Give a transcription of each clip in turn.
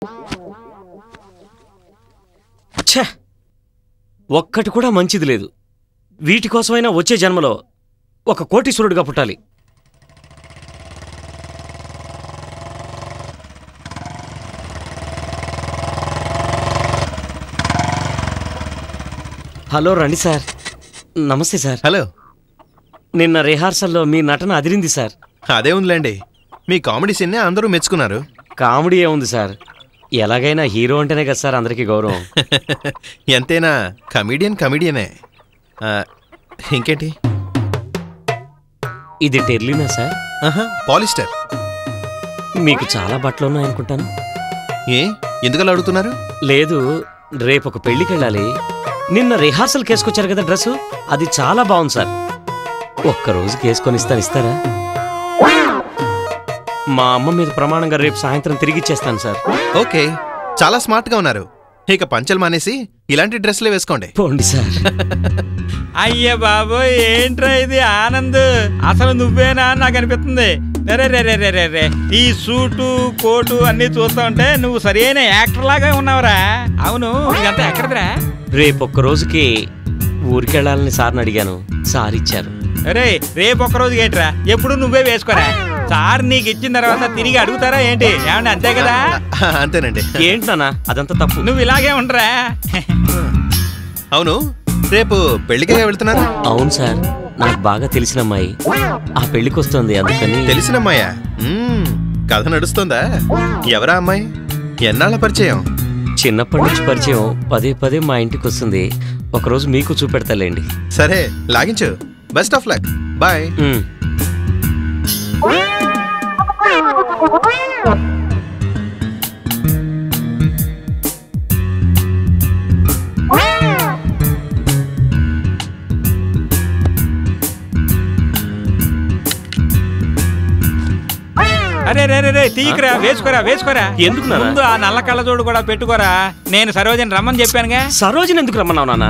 ఛే ఒక్కటి కూడా మంచిది లేదు వీటి కోసమైనా వచ్చే జన్మలో ఒక కోటీశ్వరుడిగా పుట్టాలి హలో రండి సార్ నమస్తే సార్ హలో నిన్న రిహార్సల్లో మీ నటన అదిరింది సార్ అదే ఉందిలేండి మీ కామెడీ సీన్నే అందరూ మెచ్చుకున్నారు కామెడీ ఏముంది సార్ ఎలాగైనా హీరో అంటేనే కదా సార్ అందరికీ గౌరవం ఎంతైనా కమీడియన్ కమీడియనే ఆ, ఇంకేంటి ఇది టెర్లినా సార్ ఆహా పాలిస్టర్ మీకు చాలా బట్టలు ఉన్నాయనుకుంటాను ఏ ఎందుకలా అడుగుతున్నారు లేదు రేపు ఒక పెళ్లికి వెళ్ళాలి నిన్న రిహార్సల్ కేసుకొచ్చారు కదా డ్రెస్ అది చాలా బాగుంది సార్ ఒక్క రోజు కేసుకొని ఇస్తాను ఇస్తారా మా అమ్మ మీద ప్రమాణంగా రేపు సాయంత్రం తిరిగి ఇచ్చేస్తాను సార్ ఓకే చాలా స్మార్ట్గా ఉన్నారు ఇక పంచలు మానేసి ఇలాంటి డ్రెస్లే వేసుకోండి పోండి సార్ అయ్య బాబోయ్ ఏంట్రా ఇది ఆనంద్ అసలు నువ్వేనా అని నాకు అనిపిస్తుంది రే రే రే రే రే రే ఈ సూటు కోటు అన్ని చూస్తా ఉంటే నువ్వు సరైన యాక్టర్ లాగా ఉన్నావురా అవును ఇదంతా ఎక్కడదిరా రేపు ఒక్క రోజుకి ఊరికెళ్ళాలని సార్ని అడిగాను సార్ ఇచ్చారు రే రేపు ఒక్క రోజు ఏంట్రా ఎప్పుడు నువ్వే వేసుకోరా సార్ నీకు ఇచ్చిన తర్వాత తిరిగి అడుగుతారా ఏంటి ఏమన్నా అంతే కదా అంతేనండి ఏంటి నాన్న అదంతా తప్పు నువ్వు ఇలాగే ఉండరా అవును రేపు పెళ్లికే వెళ్తున్నారు అవును సార్ నాకు బాగా తెలిసిన అమ్మాయి ఆ పెళ్లికి వస్తుంది అందుకని తెలిసినమ్మాయా మ్మ్, కథ నడుస్తుందా ఎవరా అమ్మాయి ఎన్నాళ్ళ పరిచయం చిన్నప్పటి నుంచి పరిచయం పదే పదే మా ఇంటికి వస్తుంది ఒకరోజు మీకు చూపెడతాలేండి సరే లాగించు best of luck boy um. అరే రే రే రే తీయకురా వేసుకోరా వేసుకోరా ఎందుకు నాన్న? ముందు ఆ నల్ల కళ్ళజోడు కూడా పెట్టుకోరా నేను సరోజని రమ్మని చెప్పానుగా సరోజిని ఎందుకు రమ్మన్నావు నాన్న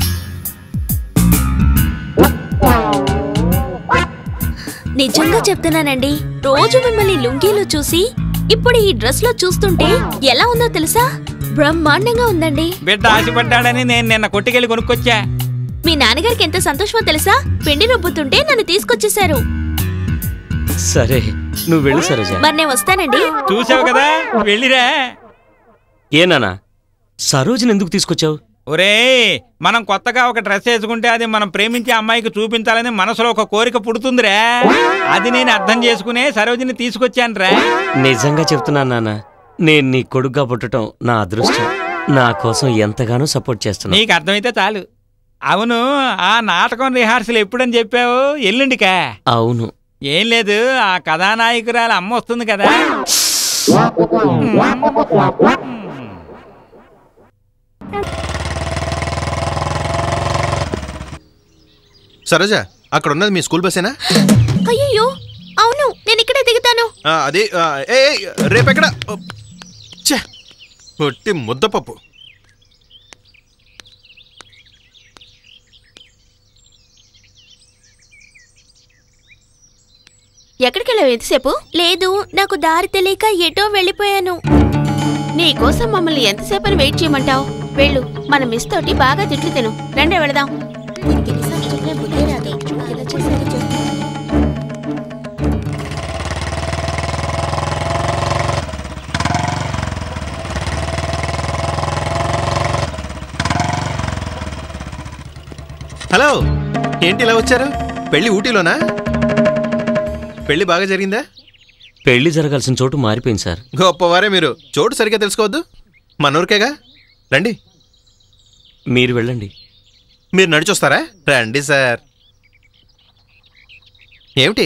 నిజంగా చెప్తున్నానండి రోజు మిమ్మల్ని లుంగీలో చూసి ఇప్పుడు ఈ డ్రెస్ లో చూస్తుంటే ఎలా ఉందో తెలుసా బ్రహ్మాండంగా ఉందండి బిడ్డ ఆశపడ్డాడని నేను నిన్న కొట్టుకెళ్ళి కొనుక్కొచ్చా మీ నాన్నగారికి ఎంత సంతోషమో తెలుసా పిండి రుబ్బుతుంటే నన్ను తీసుకొచ్చేశారు సరే నువ్వు వెళ్ళు సరోజ మరి నేను వస్తానండి చూసావు కదా వెళ్ళిరా ఏ నాన్న సరోజిని ఎందుకు తీసుకొచ్చావు ఒరే మనం కొత్తగా ఒక డ్రెస్ వేసుకుంటే అది మనం ప్రేమించే అమ్మాయికి చూపించాలని మనసులో ఒక కోరిక పుడుతుందిరా అది నేను అర్థం చేసుకునే సరోజిని తీసుకొచ్చానురా నిజంగా చెప్తున్నాను నాన్న నేను నీ కొడుగ్గా పుట్టడం నా అదృష్టం నా కోసం ఎంతగానో సపోర్ట్ చేస్తున్నా నీకు అర్థమైతే చాలు అవును ఆ నాటకం రిహార్సల్ ఎప్పుడని చెప్పావు ఎల్లుండికా అవును ఏం లేదు ఆ కథానాయకురాలు అమ్మ వస్తుంది కదా సరోజ అక్కడ ఉన్నది మీ స్కూల్ బస్సేనా అయ్యో అవును నేను ఇక్కడే దిగుతాను ఆ, అది ఆ, ఏ ఏ, రేపెక్కడ ఛే పొట్టి ముద్దపప్పు ఎక్కడికి వెళ్ళావు ఎంతసేపు లేదు నాకు దారి తెలియక ఎటో వెళ్ళిపోయాను నీకోసం మమ్మల్ని ఎంతసేపు అని వెయిట్ చేయమంటావు వెళ్ళు మన మిస్ తోటి బాగా తిట్లు తిను రండి వెళదాం హలో ఏంటి ఇలా వచ్చారు పెళ్లి ఊటీలోనా పెళ్లి బాగా జరిగిందా పెళ్లి జరగాల్సిన చోటు మారిపోయింది సార్ గొప్పవారే మీరు చోటు సరిగ్గా తెలుసుకోవద్దు మనూరికేగా రండి మీరు వెళ్ళండి మీరు నడిచొస్తారా రండి సార్ ఏమిటి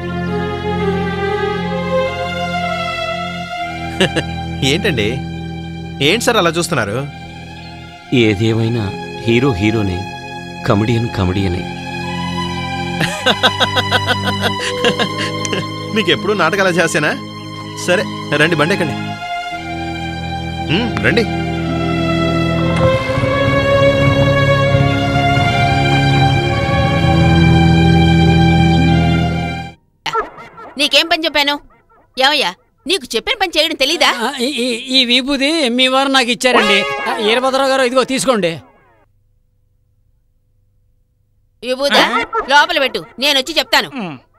ఏంటండి ఏంటి సార్ అలా చూస్తున్నారు ఏదేమైనా హీరో హీరోనే కమెడియన్ కమెడియనే మీకు ఎప్పుడు నాటకాలు చేసేనా సరే రండి బండి ఎక్కండి ఉమ్, రండి నీకేం పని చెప్పాను ఏమయ్యా నీకు చెప్పిన పని చేయడం తెలీదా ఆ, ఈ- ఈ- ఈ విభూది మీ వారు నాకు ఇచ్చారండి ఆ, ఈరభద్రరావు గారు ఇదిగో తీసుకోండి విభూదా లోపల పెట్టు నేను వచ్చి చెప్తాను ఉమ్.